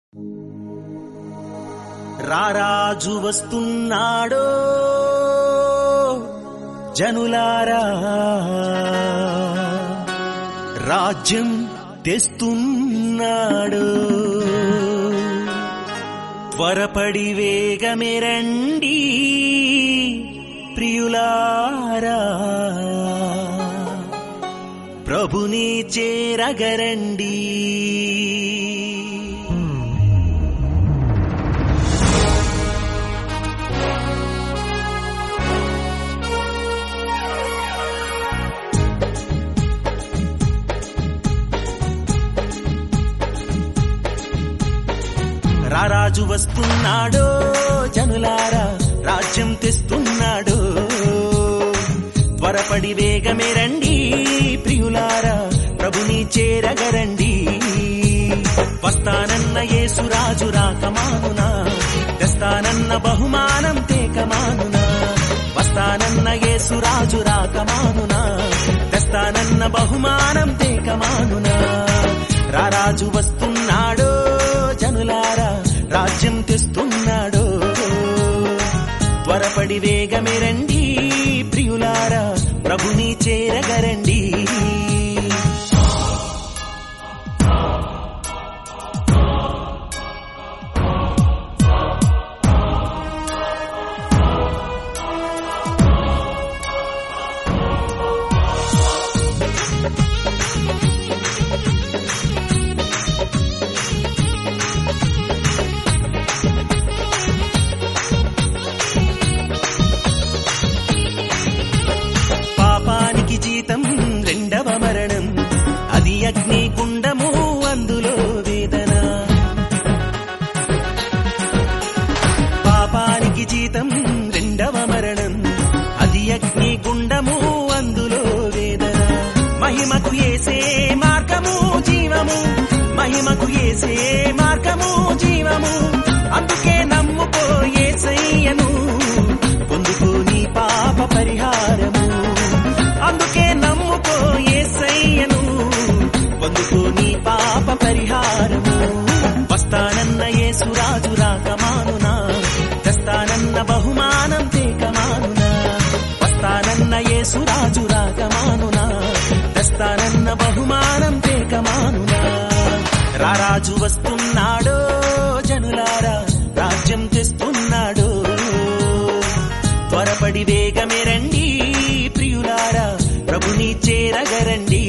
రారాజు వస్తున్నాడో జనులారా రాజ్యం తెస్తున్నాడు త్వరపడి వేగమెరండి ప్రియులారా ప్రభుని చేరగరండి రారాజు వస్తున్నాడో జనులారా రాజ్యం తెస్తున్నాడు త్వరపడి వేగమే రండి ప్రియులారా ప్రభుని చేరగరండి వస్తానన్న యేసురాజు రాకమానునా తెస్తానన్న బహుమానం తేకమానునా వస్తానన్న యేసురాజు రాకమానునా తెస్తానన్న బహుమానం తేకమానునా రారాజు వస్తున్నాడో జనులారా రాజ్యం తెస్తున్నాడో త్వరపడి వేగమే రండి ప్రియులారా ప్రభుని చేరగరండి పాపానికి జీతం రెండవ మరణం అది అగ్ని కుండము అందులో వేదన పాపానికి జీతం రెండవ మరణం అది అగ్ని గుండము అందులో వేదన మహిమకు ఏసే మార్గము జీవము మహిమకు ఏసే మార్గము జీవము అందుకే నమ్ముకో ఏసయ్యను పొందుకో నీ పాప పరిహారము అందుకే నమ్ముకో ఏసయ్యను పొందుకో నీ పాప పరిహారము వస్తానన్న యేసురాజు రాకమానునా తెస్తానన్న బహుమానం తేకమానునా వస్తానన్న యేసురాజు రాకమానునా తెస్తానన్న బహుమానం తేకమానునా రారాజు వస్తున్నాడో జనులారా రాజ్యం తెస్తున్నాడో త్వరపడి వేగమే రండి ప్రియులారా ప్రభుని చేరగరండి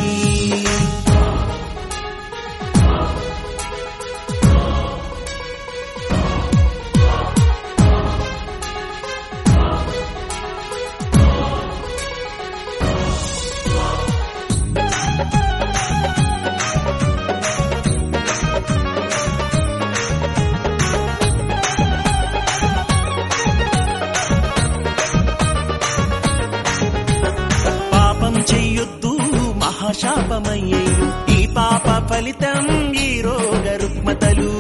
పాపం చెయ్యొద్దు మహాశాపమయ్యే ఈ పాప ఫలితం ఈ రోగ రుగ్మతలు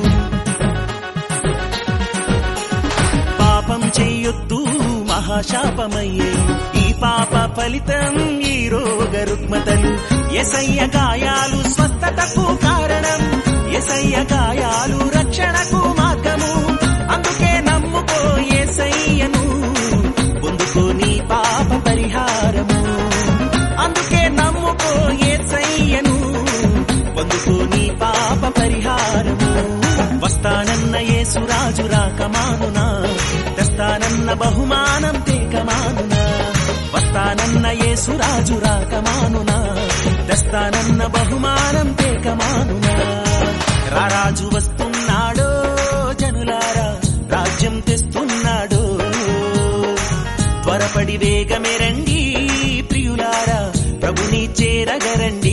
పాపం చెయ్యొద్దు మహాశాపమయ్యే ఈ పాప ఫలితం ఈ రోగ రుగ్మతలు ఎసయ్య గాయాలు స్వస్థతకు కారణం ఎసయ్య గాయాలు రక్షణకు మార్గము అందుకే నమ్ముకో ఏసయ్యను పొందుకో నీ పాప పరిహారము అందుకే నమ్ముకో ఏసయ్యను పొందుకో నీ పాప పరిహారము వస్తానన్న యేసురాజు రాకమానునా తెస్తానన్న బహుమానం తేకమానునా వస్తానన్న యేసురాజు రాకమానునా తెస్తానన్న బహుమానం తేకమానునా రారాజు వస్తున్నాడో జనులారా రాజ్యం తెస్తున్నాడో త్వరపడి వేగమే రండి ప్రియులారా ప్రభుని చేరగరండి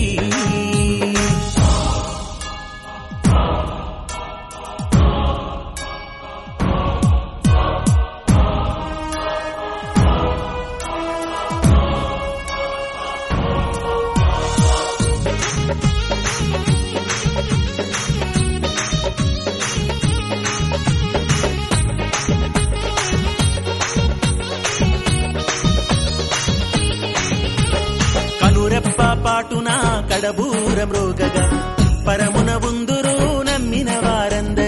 కనురెప్ప పాటున కడబూర మ్రోగగా పరమున ఉందురు నమ్మిన వారందరి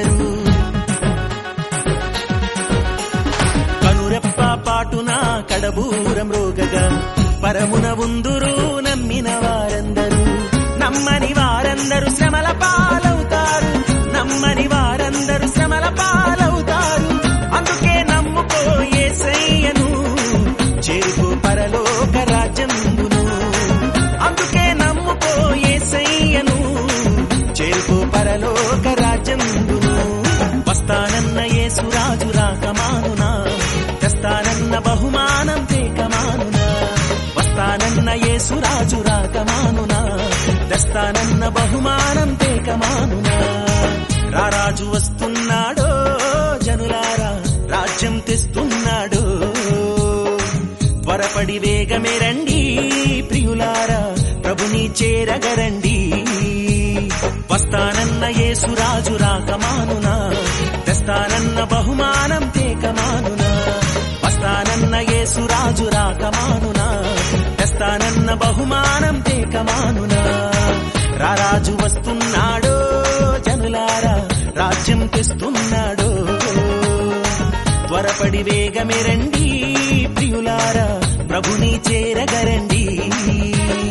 కడబూరం రోగగా పరమున ఉందురు నమ్మిన వారందరూ నమ్మని వారందరూ శ్రమల పాలవుతారు నమ్మని వారందరూ శ్రమల పాలవుతారు అందుకే నమ్ముకో యేసయ్యను చేరుకో పరలోక రాజ్యంబును అందుకే నమ్ముకో యేసయ్యను చేరుకో పరలోక రాజ్యంబును వస్తానన్న యేసురాజు రాకమానునా తెస్తానన్న బహుమానం తేకమానునా వస్తానన్న యేసురాజు రాకమానునా తెస్తానన్న బహుమానం తేకమానునా రారాజు వస్తున్నాడో జనులారా రాజ్యం తెస్తున్నాడో త్వరపడి వేగమే రండి ప్రియులారా ప్రభుని చేరగరండి వస్తానన్న యేసురాజు రాకమానునా తెస్తానన్న బహుమానం తేకమానునా వస్తానన్న యేసురాజు రాకమానునా తెస్తానన్న బహుమానం తేకమానునా రారాజు వస్తున్నాడో జనులారా రాజ్యం తెస్తున్నాడో త్వరపడి వేగమే రండి ప్రియులారా ప్రభుని చేరగరండి